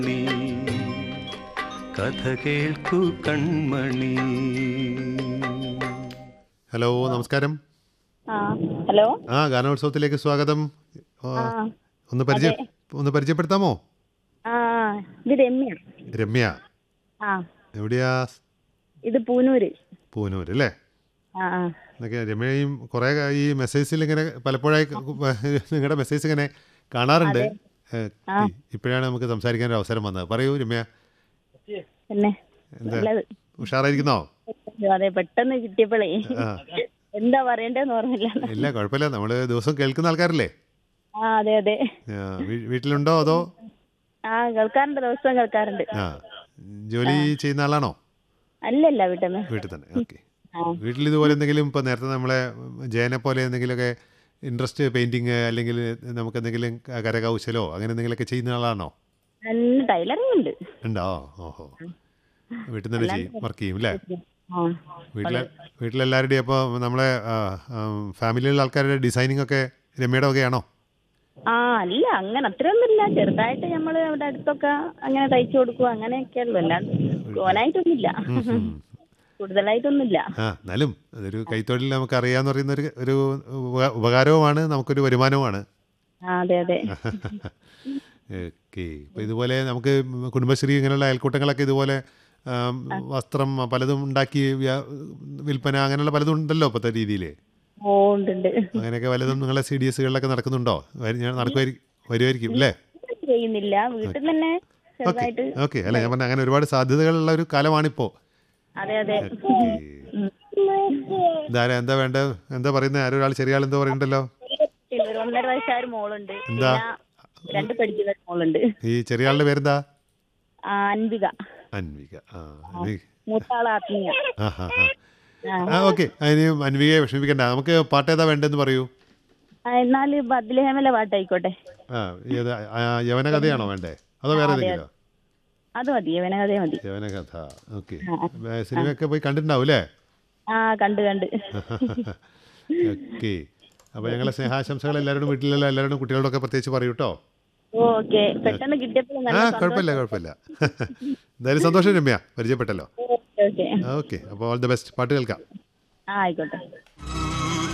നീ കഥ കേൾക്കൂ കൺമണി ഹലോ നമസ്കാരം ആ ഹലോ ആ ഗാനോത്സവത്തിലേക്ക് സ്വാഗതം ആ, ആ ഒന്ന് പരിചയ ഒന്ന് പരിചയപ്പെടുത്താമോ ആ ഇത് രമ്യ രമ്യ ആ എവിടെയാ ഇത് പൂനൂര് പൂനൂർ അല്ലേ ആ ആ എന്നൊക്കെ രമ്യയും കുറേ ഈ മെസ്സേജിൽ ഇങ്ങനെ പലപ്പോഴായി നിങ്ങളുടെ മെസ്സേജ് ഇങ്ങനെ കാണാറുണ്ട് ഏ, ഇപ്പോഴാണ് നമുക്ക് സംസാരിക്കാൻ ഒരു അവസരം വന്നത് പറയൂ രമ്യ പിന്നെ എന്താ നല്ലത് ഉഷാറായിരിക്കുന്നോ അതെ പെട്ടെന്ന് കിട്ടിയപ്പോഴേ ആ എന്താ പറയണ്ടേന്ന് ഓർമ്മയില്ല ഇല്ല കുഴപ്പമില്ല നമ്മൾ ദിവസം കേൾക്കുന്ന ആൾക്കാരല്ലേ ആ അതെ അതെ ആ, വീ- വീട്ടിലുണ്ടോ അതോ ആ കേൾക്കാറുണ്ട് ദിവസം കേൾക്കാറുണ്ട് ആ ജോലി ചെയ്യുന്ന ആളാണോ അല്ലല്ല വീട്ടിന്ന് വീട്ടിൽ തന്നെ ഓക്കെ ആ വീട്ടിൽ ഇതുപോലെ എന്തെങ്കിലും ഇപ്പോൾ നേരത്തെ നമ്മളെ ജയനെ പോലെ എന്തെങ്കിലുമൊക്കെ ഇൻട്രസ്റ്റ് പെയിൻറ്റിങ് അല്ലെങ്കിൽ നമുക്ക് എന്തെങ്കിലും കരകൗശലോ അങ്ങനെ എന്തെങ്കിലുമൊക്കെ ചെയ്യുന്ന ആളാണോ നല്ല ടൈലറിംഗ് ഉണ്ട് ഉണ്ടോ ഓഹോ വീട്ടിൽ നിന്ന് തന്നെ ചെയ്യും വർക്ക് ചെയ്യും അല്ലേ ആ വീട്ടിലെ വീട്ടിലെല്ലാവരുടെയും അപ്പോൾ നമ്മളെ ഫാമിലിയിലുള്ള ആൾക്കാരുടെ ഡിസൈനിങ് ഒക്കെ രമ്യയുടെ വകയാണോ ആ അല്ല അങ്ങനെ അത്രയൊന്നുമില്ല ചെറുതായിട്ട് നമ്മൾ അവിടെ അടുത്തൊക്കെ അങ്ങനെ തയ്ച്ചു കൊടുക്കുക അങ്ങനെയൊക്കെ ഉള്ളു അല്ലാണ്ട് ഓനായിട്ടൊന്നുമില്ല ഉം. കൂടുതലായിട്ടൊന്നുമില്ല ആ എന്നാലും അതൊരു കൈത്തൊഴിൽ നമുക്ക് അറിയാന്ന് പറയുന്ന ഒരു ഒരു ഉപ- ഉപകാരവുമാണ് നമുക്കൊരു വരുമാനവുമാണ് ആ അതെ അതെ ഓക്കെ അപ്പോൾ ഇതുപോലെ നമുക്ക് കുടുംബശ്രീ ഇങ്ങനെയുള്ള അയൽക്കൂട്ടങ്ങളൊക്കെ ഇതുപോലെ ആം, വസ്ത്രം പലതും ഉണ്ടാക്കി വ്യാ- വിൽപ്പന അങ്ങനെയുള്ള പലതും ഉണ്ടല്ലോ ഇപ്പോഴത്തെ രീതിയിൽ ഓ ഉണ്ട് ഉണ്ട് അങ്ങനെയൊക്കെ വല്ലതും നിങ്ങളെ സി ഡി എസുകളിലൊക്കെ നടക്കുന്നുണ്ടോ വരും- ഞാൻ നടക്കുമായിരിക്കും വരുമായിരിക്കും അല്ലേ ചെയ്യുന്നില്ല വീട്ടിൽ തന്നെ ഓക്കെ ചെറുതായിട്ട് ഓക്കെ അല്ല ഞാൻ പറഞ്ഞ അങ്ങനെ ഒരുപാട് സാധ്യതകളുള്ള ഒരു കാലമാണിപ്പോൾ അതെ അതെ ഉം. ഇതാരാ എന്താ വേണ്ട എന്താ പറയുന്നത് ആരോ ഒരാൾ ചെറിയ ആൾ എന്തോ പറയുന്നുണ്ടല്ലോ പിന്നെ ഒരു ഒന്നര വയസ്സായ ഒരു മോളുണ്ട് എന്താ? പിന്നെ രണ്ട് പഠിക്കുന്ന ഒരു മോളുണ്ട് ഈ ചെറിയ ആളുടെ പേരെന്താ ആ, അൻവിക അൻവിക ആ അൻവി മൂത്താള് ആത്മീയ ആ ഹാ ഹാ ആ ഓക്കെ അതിന് അൻവികയെ വിഷമിപ്പിക്കണ്ട നമുക്ക് പാട്ട് ഏതാ വേണ്ടതെന്ന് പറയൂ ആ, എന്നാല് ബദ്ലഹേമലെ പാട്ടായിക്കോട്ടെ ആ ഏത് ആ, യവന കഥയാണോ വേണ്ടേ അതോ വേറെ ഏതെങ്കിലും അത് മതി യവന കഥയെ മതി യവന കഥ ഓക്കെ സിനിമയൊക്കെ പോയി കണ്ടിട്ടുണ്ടാവും അല്ലേ ആ കണ്ട് കണ്ട് ഓക്കെ അപ്പോൾ ഞങ്ങളെ സ്നേഹാശംസകൾ എല്ലാവരോടും വീട്ടിലുള്ള എല്ലാവരോടും കുട്ടികളോടൊക്കെ പ്രത്യേകിച്ച് പറയൂ കേട്ടോ ഓക്കെ പെട്ടെന്ന് കിട്ടിയപ്പോൾ ആ നല്ല കുഴപ്പമില്ല കുഴപ്പമില്ല എന്തായാലും സന്തോഷം രമ്യ പരിചയപ്പെട്ടല്ലോ ഓക്കെ ഓക്കെ ഓക്കെ അപ്പോൾ ഓൾ ദ ബെസ്റ്റ് പാട്ട് കേൾക്കാം ആ ആയിക്കോട്ടെ